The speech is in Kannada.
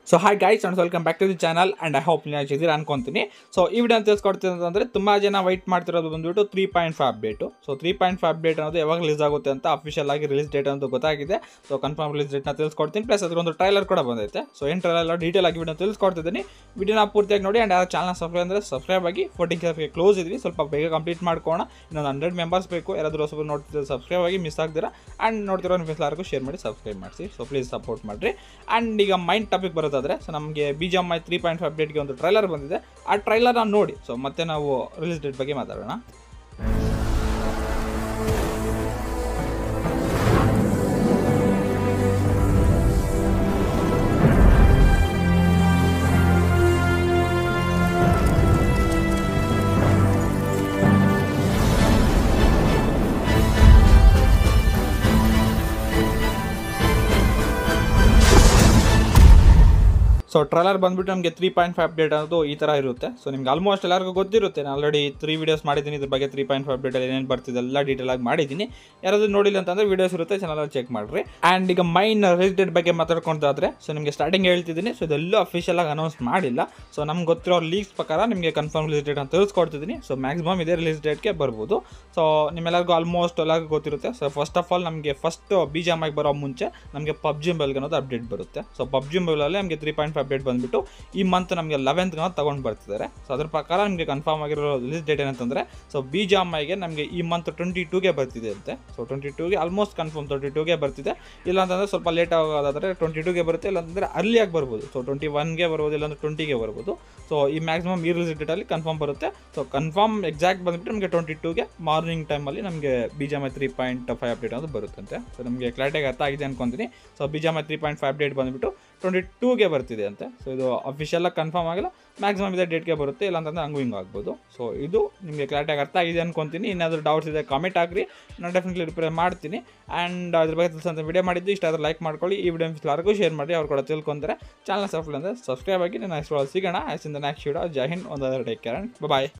so hi guys and welcome back to the channel and I hope ನೀವು ಇದ್ದೀರಾ ಅನ್ಕೊಂತೀನಿ ಸೊ ಈ ವಿಡಿಯೋ ತಿಳಿಸ್ಕೊಡ್ತೀನಿ ಅಂತಂದರೆ ತುಂಬ ಜನ ವೈಟ್ ಮಾಡ್ತಿರೋದು ಬಂದ್ಬಿಟ್ಟು three point five update so three point five update ಅನ್ನೋದು ಯಾವಾಗ ರಿಲೀಸ್ ಆಗುತ್ತೆ ಅಂತ ಅಫಿಷಿಯಲ್ ಆಗಿ ರಿಲೀಸ್ ಡೇಟ್ ಅಂತ ಗೊತ್ತಾಗಿದೆ ಸೊ ಕನ್ಫರ್ಮ್ ರಿಲೀಸ್ ಡೇಟ್ನ ತಿಳಿಸ್ಕೊಡ್ತೀನಿ ಪ್ಲಸ್ ಅದರೊಂದು ಟ್ರೈಲರ್ ಕೂಡ ಬಂದೈತೆ ಸೊ ಏನು ಟ್ರೈಲರ್ ಡೀಟೇಲ್ ಆಗಿ ವಿಡಿಯೋ ತಿಳಿಸ್ಕೊಡ್ತಿದ್ದೀನಿ ವಿಡಿಯೋನ ಪೂರ್ತಿಯಾಗಿ ನೋಡಿ ಆ್ಯಂಡ್ ಯಾರು ಚಾನಲ್ ಸಬ್ಸ್ಕ್ರೈಬ್ ಅಂದರೆ ಸಬ್ಸ್ಕ್ರೈಬ್ ಆಗಿ ಫೋರ್ಟಿನ್ ಕೆ ಕ್ಲೋಸ್ ಇದ್ವಿ ಸ್ವಲ್ಪ ಬೇಗ ಕಂಪ್ಲೀಟ್ ಮಾಡ್ಕೋಣ ಇನ್ನೊಂದು ಹಂಡ್ರೆಡ್ ಮೆಂಬರ್ಸ್ ಬೇಕು ಯಾರಾದರೂ ಹೊಸಬರು ನೋಡ್ತಿದ್ರೆ ಸಬ್ಸ್ಕ್ರೈಬ್ ಆಗಿ ಮಿಸ್ ಆಗ್ತೀರಾ ಆ್ಯಂಡ್ ನೋಡ್ತಿರೋ ನಿಮ್ಮ ಎಲ್ಲರಿಗೂ ಶೇರ್ ಮಾಡಿ ಸಬ್ಸ್ಕ್ರೈಬ್ ಮಾಡಿಸಿ ಸೊ ಪ್ಲೀಸ್ ಸಪೋರ್ಟ್ ಮಾಡಿರಿ ಆ್ಯಂಡ್ ಈಗ ಮೈಂಡ್ ಟಾಪಿಕ್ ಬರೋದಾದ್ರೆ ಸೊ ನಮಗೆ B G M I three point five ಅಪ್ಡೇಟ್ಗೆ ಒಂದು ಟ್ರೈಲರ್ ಬಂದಿದೆ ಆ ಟ್ರೈಲರ್ನ ನೋಡಿ ಸೊ ಮತ್ತೆ ನಾವು ರಿಲೀಸ್ ಡೇಟ್ ಬಗ್ಗೆ ಮಾತಾಡೋಣ ಸೊ ಟ್ರೈಲರ್ ಬಂದ್ಬಿಟ್ಟು ನಮಗೆ ತ್ರೀ ಪಾಯಿಂಟ್ ಫೈವ್ ಅಪ್ಡೇಟ್ ಅನ್ನೋದು ಈ ಥರ ಇರುತ್ತೆ ಸೊ ನಿಮ್ಗೆ ಆಲ್ಮೋಸ್ಟ್ ಎಲ್ಲರಿಗೂ ಗೊತ್ತಿರುತ್ತೆ ನಾನು ಆಲ್ರೆಡಿ ತ್ರೀ ವೀಡಿಯೋಸ್ ಮಾಡಿದ್ದೀನಿ ಇದ್ರ ಬಗ್ಗೆ ತ್ರೀ ಪಾಯಿಂಟ್ ಫೈವ್ ಅಪ್ಡೇಟಲ್ಲಿ ಏನೇನು ಬರ್ತಿದೆ ಎಲ್ಲ ಡೀಟೇಲ್ ಆಗಿ ಮಾಡಿದ್ದೀನಿ ಯಾರಾದರೂ ನೋಡಿಲ್ಲ ಅಂತಂದರೆ ವೀಡಿಯೋಸ್ ಇರುತ್ತೆ ಚಾನಲ್ ಚೆಕ್ ಮಾಡಿರಿ ಆ್ಯಂಡ್ ಈಗ ಮೈನ್ ರಿಲೇಟೆಡ್ ಬಗ್ಗೆ ಮಾತಾಡ್ಕೊಂತಾದ್ರೆ ಸೊ ನಿಮಗೆ ಸ್ಟಾರ್ಟಿಂಗ್ ಹೇಳ್ತಿದ್ದೀನಿ ಸೊ ಇದೆಲ್ಲೂ ಅಫಿಷಿಯಲ್ ಆಗಿ ಅನೌನ್ಸ್ ಮಾಡಿಲ್ಲ ಸೊ ನಮ್ಗೆ ಗೊತ್ತಿರೋ ಲೀಕ್ಸ್ ಪ್ರಕಾರ ನಿಮಗೆ ಕನ್ಫರ್ಮ್ ರಿಲೀಸ್ ಡೇಟ್ ಅಂತ ತಿಳಿಸ್ಕೊಡ್ತಿದ್ದೀನಿ ಸೊ ಮ್ಯಾಕ್ಸಿಮಮ್ ಇದೇ ರಿಲೀಸ್ ಡೇಟ್ಗೆ ಬರ್ಬೋದು ಸೊ ನಿಮ್ಮೆಲ್ಲರಿಗೂ ಆಲ್ಮೋಸ್ಟ್ ಎಲ್ಲರಿಗೂ ಗೊತ್ತಿರುತ್ತೆ ಸೊ ಫಸ್ಟ್ ಆಫ್ ಆಲ್ ನಮಗೆ ಫಸ್ಟ್ ಬಿ ಜಿ ಎಮ್ ಐಗೆ ಬರೋ ಮುಂಚೆ ನಮಗೆ ಪಬ್ಜಿ ಮೊಬೈಲ್ಗೆ ಅನ್ನೋದು ಅಪ್ಡೇಟ್ ಬರುತ್ತೆ ಸೊ ಪಬ್ಜಿ ಮೊಬೈಲಲ್ಲಿ ನಮಗೆ ತ್ರೀ ಪಾಯಿಂಟ್ ಫೈವ್ ಅಪ್ಡೇಟ್ ಬಂದುಬಿಟ್ಟು ಈ ಮಂತ್ ನಮಗೆ ಲೆವೆಂತ್ಗೆ ತಗೊಂಡು ಬರ್ತಿದ್ದಾರೆ ಸೊ ಅದ್ರ ಪ್ರಕಾರ ನಮಗೆ ಕನ್ಫರ್ಮ್ ಆಗಿರೋ ರಿಲೀಸ್ ಡೇಟ್ ಏನಂತಂದರೆ ಸೊ ಬಿ ಜಿ ಎಮ್ ಐಗೆ ನಮಗೆ ಈ ಮಂತ್ ಟ್ವೆಂಟಿ ಟೂಗೆ ಬರ್ತಿದೆ ಅಂತೆ ಸೊ ಟ್ವೆಂಟಿ ಟೂಗೆ ಆಲ್ಮೋಸ್ಟ್ ಕನ್ಫರ್ಮ್ ಟ್ವೆಂಟಿ ಟೂಗೆ ಬರ್ತಿದೆ ಇಲ್ಲ ಅಂತಂದರೆ ಸ್ವಲ್ಪ ಲೇಟ್ ಆಗೋದಾದರೆ ಟ್ವೆಂಟಿ ಟೂಗೆ ಬರುತ್ತೆ ಇಲ್ಲಾಂತಂದರೆ ಅರ್ಲಿಯಾಗಿ ಬರ್ಬೋದು ಸೊ ಟ್ವೆಂಟಿ ಒನ್ಗೆ ಬರ್ಬೋದು ಇಲ್ಲಾಂದ್ರೆ ಟ್ವೆಂಟಿಗೆ ಬರ್ಬೋದು ಸೊ ಈ ಮ್ಯಾಕ್ಸಿಮಮ್ ಈ ರಿಲೀಸ್ ಡೇಟಲ್ಲಿ ಕನ್ಫರ್ಮ್ ಬರುತ್ತೆ ಸೊ ಕನ್ಫರ್ಮ್ ಎಕ್ಸಾಕ್ಟ್ ಬಂದುಬಿಟ್ಟು ನಮಗೆ ಟ್ವೆಂಟಿ ಟೂಗೆ ಮಾರ್ನಿಂಗ್ ಟೈಮಲ್ಲಿ ನಮಗೆ B G M I three point five update ಅನ್ನೋದು ಬರುತ್ತಂತೆ ಸೊ ನಮಗೆ ಕ್ಲಾರಿಟಿಯಾಗಿ ಅರ್ಥ ಆಗಿದೆ ಅನ್ಕೊಂತೀನಿ so B G M I three point five update ಬಂದುಬಿಟ್ಟು ಟ್ವೆಂಟಿ ಟೂಗೆ ಬರ್ತಿದೆ ಅಂತೆ ಸೊ ಇದು ಅಫಿಷಿಯಲಾಗಿ ಕನ್ಫರ್ಮ್ ಆಗಿಲ್ಲ ಮ್ಯಾಕ್ಸಿಮಮ್ ಇದೇ ಡೇಟ್ಗೆ ಬರುತ್ತೆ ಇಲ್ಲ ಅಂತಂದ್ರೆ ಹಂಗೂ ಹಿಂಗೆ ಆಗ್ಬೋದು ಸೊ ಇದು ನಿಮಗೆ ಕ್ಲಾರಿಟಿಯಾಗಿ ಅರ್ಥ ಆಗಿದೆ ಅನ್ಕೊಂತೀನಿ ಏನಾದರೂ ಡೌಟ್ಸ್ ಇದೆ ಕಾಮೆಂಟ್ ಹಾಕ್ರಿ ನಾನು ಡೆಫಿನೆಟ್ಲಿ ರಿಪ್ಲೈ ಮಾಡ್ತೀನಿ ಆ್ಯಂಡ್ ಅದ್ರ ಬಗ್ಗೆ ತಿಳಿಸಂತ ವಿಡಿಯೋ ಮಾಡಿದ್ದು ಇಷ್ಟ ಆದ್ರೆ ಲೈಕ್ ಮಾಡ್ಕೊಳ್ಳಿ ಈ ವಿಡಿಯೋ ಎಲ್ಲರಿಗೂ ಶೇರ್ ಮಾಡಿ ಅವ್ರು ಕೂಡ ತಿಳ್ಕೊಂತಾರೆ ಚಾನಲ್ ಸಬ್ಸ್ಕ್ರೈಬ್ ಅಂದರೆ ಸಬ್ಸ್ಕ್ರೈಬ್ ಆಗಿ ನಾನು ನೆಕ್ಸ್ಟ್ ಸಿಗೋಣ as in the next video Jai Hind ಒಂದು ಟೇಕ್ ಕೇರ್ ಬಾಯ್